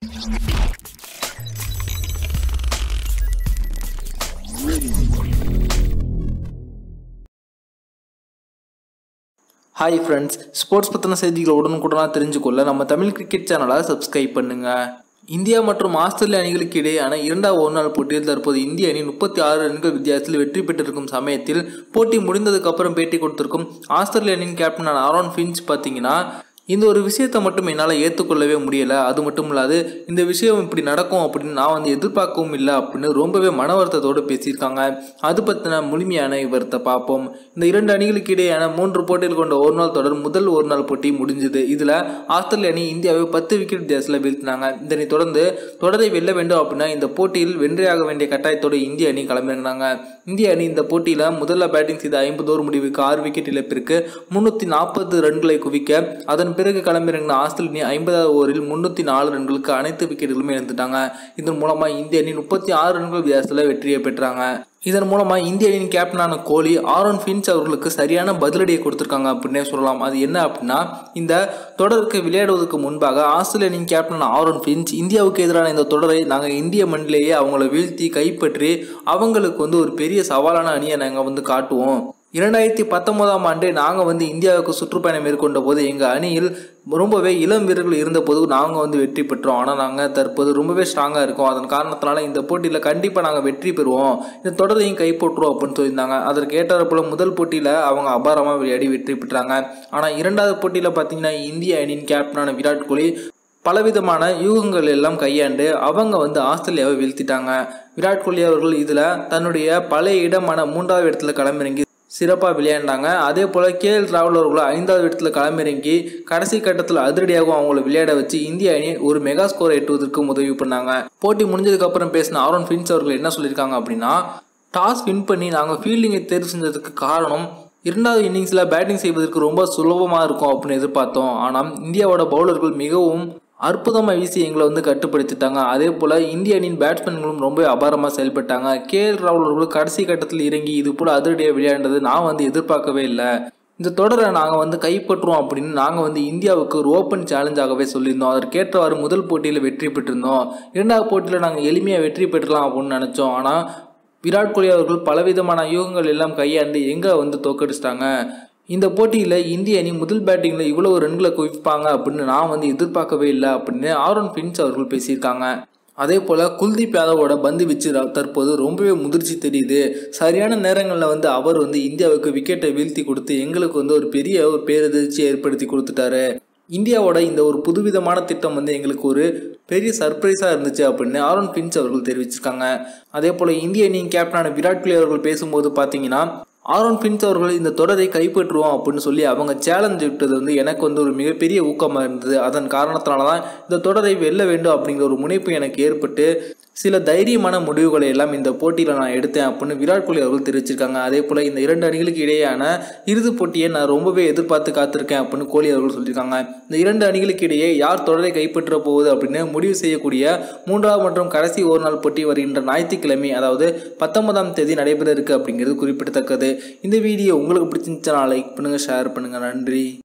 hi friends sports பற்றின செய்திகளை உடனுக்குடனாக தெரிஞ்சுக்கொள்ள நம்ம தமிழ் கிரிக்கெட் சேனலை சப்ஸ்கிரைப் பண்ணுங்க இந்தியா மற்றும் ஆஸ்திரேலிய அணிகளுக்கு இடையேயான இரண்டாவது ஒருநாள் போட்டியில் தற்போது இந்திய அணி முப்பத்தி ஆறு ரன்கள் வித்தியாசத்தில் வெற்றி பெற்றிருக்கும் சமயத்தில் போட்டி முடிந்ததுக்கு அப்புறம் பேட்டி கொடுத்திருக்கும் ஆஸ்திரேலிய அணியின் கேப்டனான ஆரோன் ஃபின்ச் பார்த்தீங்கன்னா இந்த ஒரு விஷயத்தை மட்டும் என்னால் ஏற்றுக்கொள்ளவே முடியலை அது மட்டும் இல்லாது இந்த விஷயம் இப்படி நடக்கும் அப்படின்னு நான் வந்து எதிர்பார்க்கவும் இல்லை அப்படின்னு ரொம்பவே மன வருத்தத்தோடு பேசியிருக்காங்க அது பற்றின முழுமையான விவரத்தை பார்ப்போம் இந்த இரண்டு அணிகளுக்கு இடையேயான மூன்று போட்டிகள் கொண்ட ஒரு நாள் தொடர் முதல் ஒரு நாள் போட்டி முடிஞ்சது இதில் ஆஸ்திரேலிய அணி இந்தியாவை பத்து விக்கெட் வித்தியாசத்தில் வீழ்த்தினாங்க இதனை தொடர்ந்து தொடரை வெல்ல வேண்டும் அப்படின்னா இந்த போட்டியில் வென்றையாக வேண்டிய கட்டாயத்தோடு இந்திய அணி களமிறங்கினாங்க இந்திய அணி இந்த போட்டியில் முதல்ல பேட்டிங் செய்த ஐம்பது ஓவர் முடிவுக்கு ஆறு விக்கெட் இழப்பிற்கு முன்னூற்றி நாற்பது ரன்களை குவிக்க அதன் பிறகு களமிறங்கின ஆஸ்திரேலிய அணி ஐம்பதாவது ஓவரில் முன்னூற்றி நாலு ரன்களுக்கு அனைத்து விக்கெட்டுகளுமே இழந்துட்டாங்க இதன் மூலமாக இந்திய அணி முப்பத்தி ஆறு ரன்கள் வித்தியாசத்தில் வெற்றியை பெற்றாங்க இதன் மூலமாக இந்திய அணியின் கேப்டனான கோலி ஆரோன் ஃபின்ச் அவர்களுக்கு சரியான பதிலடியை கொடுத்துருக்காங்க அப்படின்னே சொல்லலாம் அது என்ன அப்படின்னா இந்த தொடருக்கு விளையாடுவதற்கு முன்பாக ஆஸ்திரேலிய அணியின் கேப்டனான ஆரோன் ஃபின்ச் இந்தியாவுக்கு எதிரான இந்த தொடரை நாங்கள் இந்திய மண்ணிலேயே அவங்கள வீழ்த்தி கைப்பற்றி அவங்களுக்கு வந்து ஒரு பெரிய சவாலான அணியை நாங்கள் வந்து காட்டுவோம் இரண்டாயிரத்தி பத்தொன்பதாம் ஆண்டு நாங்கள் வந்து இந்தியாவுக்கு சுற்றுப்பயணம் மேற்கொண்ட போது எங்கள் அணியில் ரொம்பவே இளம் வீரர்கள் இருந்தபோது நாங்கள் வந்து வெற்றி பெற்றோம் ஆனால் நாங்கள் தற்போது ரொம்பவே ஸ்ட்ராங்காக இருக்கோம் அதன் காரணத்தினால இந்த போட்டியில் கண்டிப்பாக நாங்கள் வெற்றி பெறுவோம் இந்த தொடரையும் கைப்பற்றுவோம் அப்படின்னு சொல்லியிருந்தாங்க அதற்கு ஏற்றாற்போல முதல் போட்டியில் அவங்க அபாரமாக விளையாடி வெற்றி பெற்றாங்க ஆனால் இரண்டாவது போட்டியில் பார்த்தீங்கன்னா இந்திய அணியின் கேப்டனான விராட் கோலி பலவிதமான யூகங்கள் எல்லாம் கையாண்டு அவங்க வந்து ஆஸ்திரேலியாவை வீழ்த்திட்டாங்க விராட் கோலி அவர்கள் இதில் தன்னுடைய பழைய இடமான மூன்றாவது இடத்துல களமிறங்கி சிறப்பாக விளையாண்டாங்க அதே போல் கே எல் ராகுல் அவர்களும் ஐந்தாவது இடத்துல களமிறங்கி கடைசி கட்டத்தில் அதிரடியாகவும் அவங்கள விளையாட வச்சு இந்திய அணி ஒரு மெகா ஸ்கோர் எட்டுவதற்கு உதவி பண்ணாங்க போட்டி முடிஞ்சதுக்கு அப்புறம் பேசின ஆரோன் ஃபின்ஸ் அவர்கள் என்ன சொல்லியிருக்காங்க அப்படின்னா டாஸ் வின் பண்ணி நாங்கள் ஃபீல்டிங்கை தேர்வு செஞ்சதுக்கு காரணம் இரண்டாவது இன்னிங்ஸில் பேட்டிங் செய்வதற்கு ரொம்ப சுலபமாக இருக்கும் அப்படின்னு எதிர்பார்த்தோம் ஆனால் இந்தியாவோட பவுலர்கள் மிகவும் அற்புதமாக வீசி எங்களை வந்து கட்டுப்படுத்திட்டாங்க அதே போல் இந்திய அணியின் பேட்ஸ்மேன்களும் ரொம்ப அபாரமாக செயல்பட்டாங்க கே எல் ராகுல் அவர்கள் கடைசி கட்டத்தில் இறங்கி இது போல் அதிரடியாக விளையாண்டது நான் வந்து எதிர்பார்க்கவே இல்லை இந்த தொடரை நாங்கள் வந்து கைப்பற்றுவோம் அப்படின்னு நாங்கள் வந்து இந்தியாவுக்கு ஒரு ஓப்பன் சேலஞ்சாகவே சொல்லியிருந்தோம் அதற்கேற்றவாறு முதல் போட்டியில் வெற்றி பெற்றிருந்தோம் இரண்டாவது போட்டியில் நாங்கள் எளிமையாக வெற்றி பெற்றலாம் அப்படின்னு நினச்சோம் ஆனால் விராட் கோலி அவர்கள் பலவிதமான யூகங்கள் எல்லாம் கையாண்டு எங்கே வந்து தோக்கடிச்சிட்டாங்க இந்த போட்டியில் இந்திய அணி முதல் பேட்டிங்கில் இவ்வளோ ரன்களை குவிப்பாங்க அப்படின்னு நான் வந்து எதிர்பார்க்கவே இல்லை அப்படின்னு ஆரோன் பின்ஸ் அவர்கள் பேசியிருக்காங்க அதே போல் குல்தீப் யாதவோட பந்து வீச்சு தற்போது ரொம்பவே முதிர்ச்சி தெரியுது சரியான நேரங்களில் வந்து அவர் வந்து இந்தியாவுக்கு விக்கெட்டை வீழ்த்தி கொடுத்து எங்களுக்கு வந்து ஒரு பெரிய ஒரு பேரதிர்ச்சி ஏற்படுத்தி கொடுத்துட்டாரு இந்தியாவோட இந்த ஒரு புதுவிதமான திட்டம் வந்து எங்களுக்கு ஒரு பெரிய சர்ப்ரைஸாக இருந்துச்சு அப்படின்னு ஆரோன் பின்ச் அவர்கள் தெரிவிச்சிருக்காங்க அதே போல் இந்திய அணியின் கேப்டனான விராட் கோலி அவர்கள் பேசும்போது பார்த்தீங்கன்னா ஆரோன் பின்ஸ் அவர்கள் இந்த தொடரை கைப்பற்றுவோம் அப்படின்னு சொல்லி அவங்க சேலஞ்ச் விட்டது வந்து எனக்கு வந்து ஒரு மிகப்பெரிய ஊக்கமாக இருந்தது அதன் காரணத்தினால தான் இந்த தொடரை வெல்ல வேண்டும் அப்படிங்கிற ஒரு முனைப்பு எனக்கு ஏற்பட்டு சில தைரியமான முடிவுகளை எல்லாம் இந்த போட்டியில் நான் எடுத்தேன் அப்படின்னு விராட் கோலி அவர்கள் தெரிவிச்சிருக்காங்க அதே போல் இந்த இரண்டு அணிகளுக்கு இடையேயான இறுதிப் போட்டியை நான் ரொம்பவே எதிர்பார்த்து காத்திருக்கேன் அப்படின்னு கோலி அவர்கள் சொல்லியிருக்காங்க இந்த இரண்டு அணிகளுக்கு இடையே யார் தொடரை கைப்பற்ற போகுது அப்படின்னு முடிவு செய்யக்கூடிய மூன்றாவது மற்றும் கடைசி ஒரு நாள் போட்டி வருகின்ற ஞாயிற்றுக்கிழமை அதாவது பத்தொன்பதாம் தேதி நடைபெற இருக்கு அப்படிங்கிறது குறிப்பிடத்தக்கது இந்த வீடியோ உங்களுக்கு பிடிச்சிருந்துச்சுன்னா லைக் பண்ணுங்கள் ஷேர் பண்ணுங்கள் நன்றி